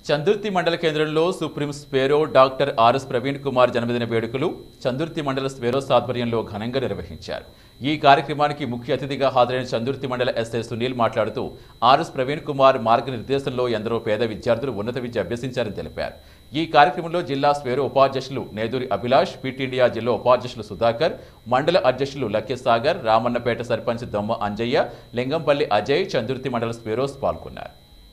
చందుర్తి మండల కేంద్రంలో supreme Swaero doctor R S Praveen Kumar జన్మదిన వేడుకలు చందుర్తి మండల స్పేరోస్ ఆధ్వర్యంలో ఘనంగా నిర్వహించారు ఈ కార్యక్రమానికి ముఖ్య అతిథిగా హాజరైన చందుర్తి మండల ఎస్ఐ సునీల్ మాట్లాడుతూ ఆర్ఎస్ ప్రవీణ్ కుమార్ మార్గనిర్దేశంలో ఎందరో పేద విద్యార్థులు ఉన్నత విద్య అభ్యసించారని తెలిపారు ఈ కార్యక్రమంలో జిల్లా స్వేరో ఉపాధ్యక్షులు నేదూరి అభిలాష్ ఫిట్ ఇండియా జిల్లా ఉపాధ్యక్షులు సుధాకర్ మండల అధ్యక్షులు లక్ష్యసాగర్ రామన్నపేట సర్పంచ్ దొమ్మ అంజయ్య లింగంపల్లి అజయ్ చందుర్తి మండల స్వేరోస్ పాల్గొన్నారు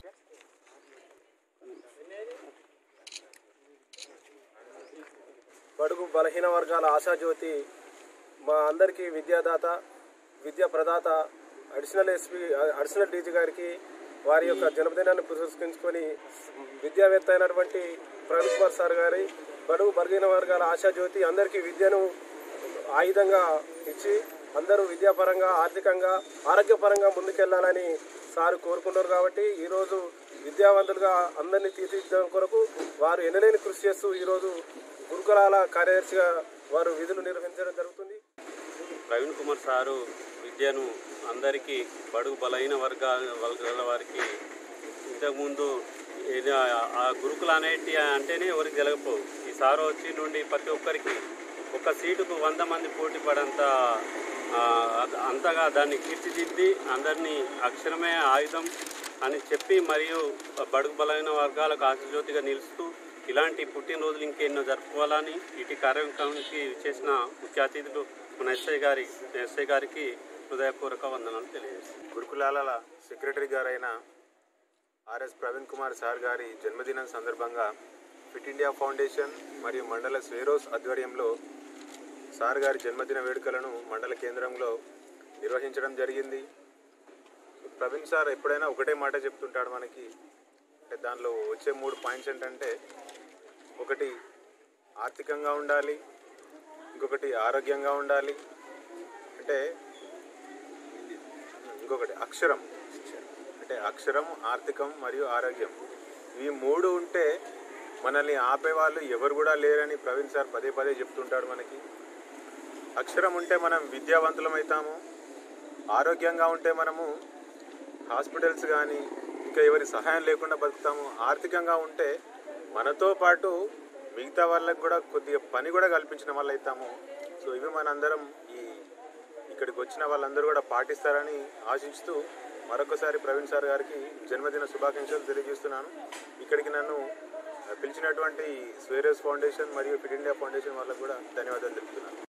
బడుగు బలహీన వర్గాల ఆశాజ్యోతి మా అందరికీ విద్యాదాత విద్యా ప్రదాత అడిషనల్ ఎస్పీ అడిషనల్ డీజీ గారికి వారి యొక్క జన్మదినాన్ని పురస్కరించుకొని విద్యావేత్త అయినటువంటి ప్రవీణ్ కుమార్ సార్ గారి బడుగు బలహీన వర్గాల ఆశాజ్యోతి అందరికీ విద్యను ఆయుధంగా ఇచ్చి అందరూ విద్యాపరంగా ఆర్థికంగా ఆరోగ్యపరంగా ముందుకెళ్లాలని సార్ కోరుకున్నారు కాబట్టి ఈరోజు విద్యావంతులుగా అందరినీ తీర్చిదిద్దడం కొరకు వారు ఎనలేని కృషి చేస్తూ ఈరోజు గురుకులాల కార్యదర్శిగా వారు విధులు నిర్వహించడం జరుగుతుంది ప్రవీణ్ కుమార్ సారు విద్యను అందరికీ బడుగు బలైన వర్గాల వర్గాల వారికి ఇంతకుముందు ఇది ఆ- ఆ గురుకులు అనేటి అంటేనే ఎవరికి తెలియకపోవు ఈ సారు వచ్చి నుండి ప్రతి ఒక్కరికి ఒక సీటుకు వంద మంది పోటీ పడంత ఆ, అద- అంతగా దాన్ని తీర్చిదిద్ది అందరినీ అక్షరమే ఆయుధం అని చెప్పి మరియు బడుగు బలైన వర్గాలకు ఆశజ్యోతిగా నిలుస్తూ ఇలాంటి పుట్టినరోజులు ఇంకెన్నో జరుపుకోవాలని ఇటు కార్యక్రమానికి చేసిన ముఖ్య అతిథులు మన ఎస్ఐ గారి ఎస్ఐ గారికి హృదయపూర్వక వందనాలు తెలియజేస్తాను గురుకులాల సెక్రటరీ గారైన ఆర్ఎస్ ప్రవీణ్ కుమార్ సార్ గారి జన్మదినం సందర్భంగా ఫిట్ ఇండియా ఫౌండేషన్ మరియు మండల స్వేరోస్ ఆధ్వర్యంలో సార్ గారి జన్మదిన వేడుకలను మండల కేంద్రంలో నిర్వహించడం జరిగింది ప్రవీణ్ సార్ ఎప్పుడైనా ఒకటే మాట చెప్తుంటాడు మనకి అంటే దానిలో వచ్చే మూడు పాయింట్స్ ఏంటంటే ఒకటి ఆర్థికంగా ఉండాలి ఇంకొకటి ఆరోగ్యంగా ఉండాలి అంటే ఇంకొకటి అక్షరం అంటే అక్షరం ఆర్థికం మరియు ఆరోగ్యం ఈ మూడు ఉంటే మనల్ని ఆపేవాళ్ళు ఎవరు కూడా లేరని ప్రవీణ్ సార్ పదే పదే చెప్తుంటాడు మనకి అక్షరం ఉంటే మనం విద్యావంతులం అవుతాము ఆరోగ్యంగా ఉంటే మనము హాస్పిటల్స్ కానీ ఇంకా ఎవరి సహాయం లేకుండా బతుకుతాము ఆర్థికంగా ఉంటే మనతో పాటు మిగతా వాళ్ళకి కూడా కొద్దిగా పని కూడా కల్పించిన వాళ్ళు అవుతాము సో ఇవి మనందరం ఈ ఇక్కడికి వచ్చిన వాళ్ళందరూ కూడా పాటిస్తారని ఆశిస్తూ మరొకసారి ప్రవీణ్ సార్ గారికి జన్మదిన శుభాకాంక్షలు తెలియజేస్తున్నాను ఇక్కడికి నన్ను పిలిచినటువంటి స్వేరియస్ ఫౌండేషన్ మరియు ఫిట్ ఇండియా ఫౌండేషన్ వాళ్ళకు కూడా ధన్యవాదాలు తెలుపుతున్నాను